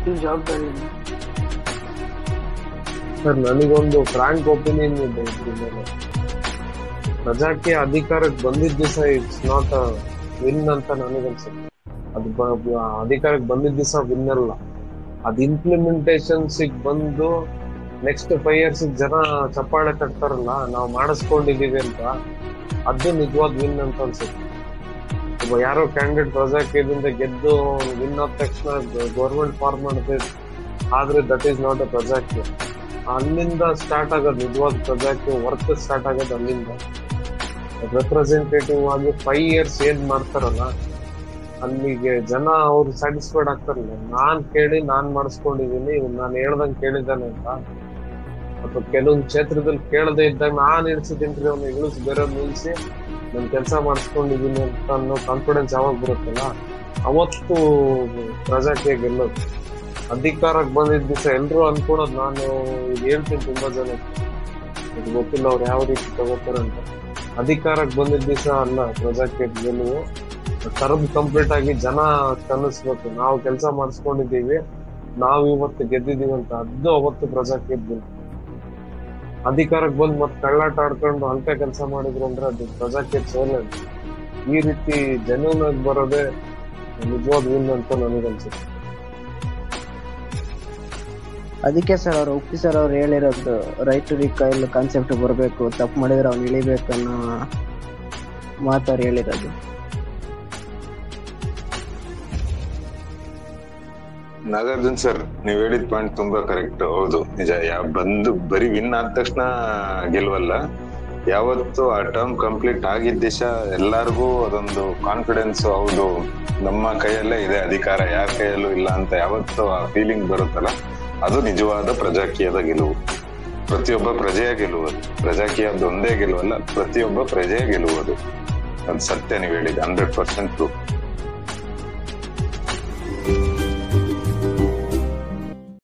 ಎಷ್ಟು ಜವಾಬ್ದಾರಿ ಇದೆ ಸರ್ ನನಗೊಂದು ಫ್ರಾಂಕ್ ಒಪಿನಿಯನ್ ಇದೆ ಇದ್ರ ಮೇಲೆ ಪ್ರಜಾಕ್ಕೆ ಅಧಿಕಾರಕ್ಕೆ ಬಂದಿದ್ದ ದಿವಸ ಇಟ್ಸ್ ನಾಟ್ ಅ ವಿನ್ ಅಂತ ನನಗನ್ಸುತ್ತೆ ಅದು ಬ- ಬ- ಅಧಿಕಾರಕ್ಕೆ ಬಂದಿದ್ದ ದಿವಸ ವಿನ್ ಅಲ್ಲ ಅದ್ ಇಂಪ್ಲಿಮೆಂಟೇಷನ್ಸ್ ಬಂದು ನೆಕ್ಸ್ಟ್ ಫೈವ್ ಇಯರ್ಸ್ ಜನ ಚಪ್ಪಾಳೆ ತಟ್ತಾರಲ್ಲ ನಾವು ಮಾಡಿಸ್ಕೊಂಡಿದೀವಿ ಅಂತ ಅದು ನಿಜವಾದ ವಿನ್ ಅಂತ ಅನ್ಸುತ್ತೆ ಒಬ್ಬ ಯಾರೋ ಕ್ಯಾಂಡಿಡೇಟ್ ಪ್ರಜಾಕೀಯದಿಂದ ಗೆದ್ದು ವಿನ್ ಆದ ತಕ್ಷಣ ಗೌರ್ಮೆಂಟ್ ಫಾರ್ಮ್ ಮಾಡಿದೆ ಆದ್ರೆ that is not a Prajaakeeya ಅಲ್ಲಿಂದ ಸ್ಟಾರ್ಟ್ ಆಗೋದು ನಿಜವಾದ ಪ್ರಜಾಕೀಯ ವರ್ಕ್ ಸ್ಟಾರ್ಟ್ ಆಗೋದು ಅಲ್ಲಿಂದ ರೆಪ್ರೆಸೆಂಟೇಟಿವ್ ಆಗಿ ಫೈವ್ ಇಯರ್ಸ್ ಏನ್ ಮಾಡ್ತಾರಲ್ಲ ಅಲ್ಲಿಗೆ ಜನ ಅವ್ರು ಸ್ಯಾಟಿಸ್ಫೈಡ್ ಆಗ್ತಾರಲ್ಲ ನಾನ್ ಕೇಳಿ ನಾನ್ ಮಾಡಿಸ್ಕೊಂಡಿದೀನಿ ನಾನು ಹೇಳ್ದಂಗ್ ಕೇಳಿದ್ದಾನೆ ಅಂತ ಅಥವಾ ಕೆಲವೊಂದು ಕ್ಷೇತ್ರದಲ್ಲಿ ಕೇಳದೆ ಇದ್ದಾಗ ನಾನ್ ಇಳಿಸಿದ ಇಂಟರ್ವ್ಯೂನ ಇಳಿಸಿ ಬೇರೆ ನಿಲ್ಸಿ ನನ್ ಕೆಲಸ ಮಾಡಿಸ್ಕೊಂಡಿದೀನಿ ಅಂತ ಅನ್ನೋ ಕಾನ್ಫಿಡೆನ್ಸ್ ಯಾವಾಗ ಬರುತ್ತಲ್ಲ ಅವತ್ತು ಪ್ರಜಾಕೀಯ ಗೆಲ್ಲೋದು ಅಧಿಕಾರಕ್ಕೆ ಬಂದಿದ್ದ ದಿವಸ ಎಲ್ರು ಅನ್ಕೊಳೋದು ನಾನು ಈಗ ಹೇಳ್ತೀನಿ ತುಂಬಾ ಜನ ಇದು ಗೊತ್ತಿಲ್ಲ ಅವ್ರು ಯಾವ ರೀತಿ ತಗೋತಾರೆ ಅಂತ ಅಧಿಕಾರಕ್ಕೆ ಬಂದಿದ್ದ ದಿವಸ ಅಲ್ಲ ಪ್ರಜಾಕೀಯ ಗೆಲುವು ಟರ್ಮ್ ಕಂಪ್ಲೀಟ್ ಆಗಿ ಜನ ಕಲಿಸ್ಬೇಕು ನಾವು ಕೆಲಸ ಮಾಡಿಸ್ಕೊಂಡಿದ್ದೀವಿ ನಾವು ಇವತ್ತು ಗೆದ್ದಿದೀವಿ ಅಂತ ಅದು ಅವತ್ತು ಪ್ರಜಾಕೀಯ ಗೆಲುವು ಅಧಿಕಾರಕ್ಕೆ ಬಂದು ಮತ್ತೆ ಕಳ್ಳಾಟ ಆಡ್ಕೊಂಡು ಹಲ್ಕ ಕೆಲಸ ಮಾಡಿದ್ರು ಅಂದ್ರೆ ಅದು ಪ್ರಜಾಕೀಯ ಸೋಲೆ ಈ ರೀತಿ ಜೆನ್ಯೂನ್ ಆಗಿ ಬರೋದೇ ನಿಜವಾದ ವಿನ್ ಅಂತ ನನಗನ್ಸುತ್ತೆ ಅದಕ್ಕೆ ಸರ್ ಅವ್ರು ಉಪ್ಪಿ ಸರ್ ಅವ್ರು ಹೇಳಿರೋದು ರೈಟ್ ಟು ರಿಕೈಲ್ ಕಾನ್ಸೆಪ್ಟ್ ಬರಬೇಕು ತಪ್ಪು ಮಾಡಿದ್ರೆ ಅವ್ನು ಇಳಿಬೇಕು ಅನ್ನೋ ಮಾತವ್ರು ಹೇಳಿರೋದು ನಾಗಾರ್ಜುನ್ ಸರ್ ನೀವ್ ಹೇಳಿದ ಪಾಯಿಂಟ್ ತುಂಬಾ ಕರೆಕ್ಟ್ ಹೌದು ನಿಜ ಯಾವ ಬಂದು ಬರೀ ವಿನ್ ಆದ ತಕ್ಷಣ ಗೆಲ್ವಲ್ಲ ಯಾವತ್ತು ಆ ಟರ್ಮ್ ಕಂಪ್ಲೀಟ್ ಆಗಿದ್ದ ದಿವಸ ಎಲ್ಲಾರ್ಗೂ ಅದೊಂದು ಕಾನ್ಫಿಡೆನ್ಸ್ ಹೌದು ನಮ್ಮ ಕೈಯಲ್ಲೇ ಇದೆ ಅಧಿಕಾರ ಯಾರ ಕೈಯಲ್ಲೂ ಇಲ್ಲ ಅಂತ ಯಾವತ್ತು ಆ ಫೀಲಿಂಗ್ ಬರುತ್ತಲ್ಲ ಅದು ನಿಜವಾದ ಪ್ರಜಾಕೀಯದ ಗೆಲುವು ಪ್ರತಿಯೊಬ್ಬ ಪ್ರಜೆಯ ಗೆಲುವುದು ಪ್ರಜಾಕೀಯದ ಒಂದೇ ಗೆಲುವಲ್ಲ ಪ್ರತಿಯೊಬ್ಬ ಪ್ರಜೆಯ ಗೆಲುವುದು ಅದು ಸತ್ಯ ನೀವು ಹೇಳಿದ ಹಂಡ್ರೆಡ್ ಪರ್ಸೆಂಟ್ ಟ್ರೂ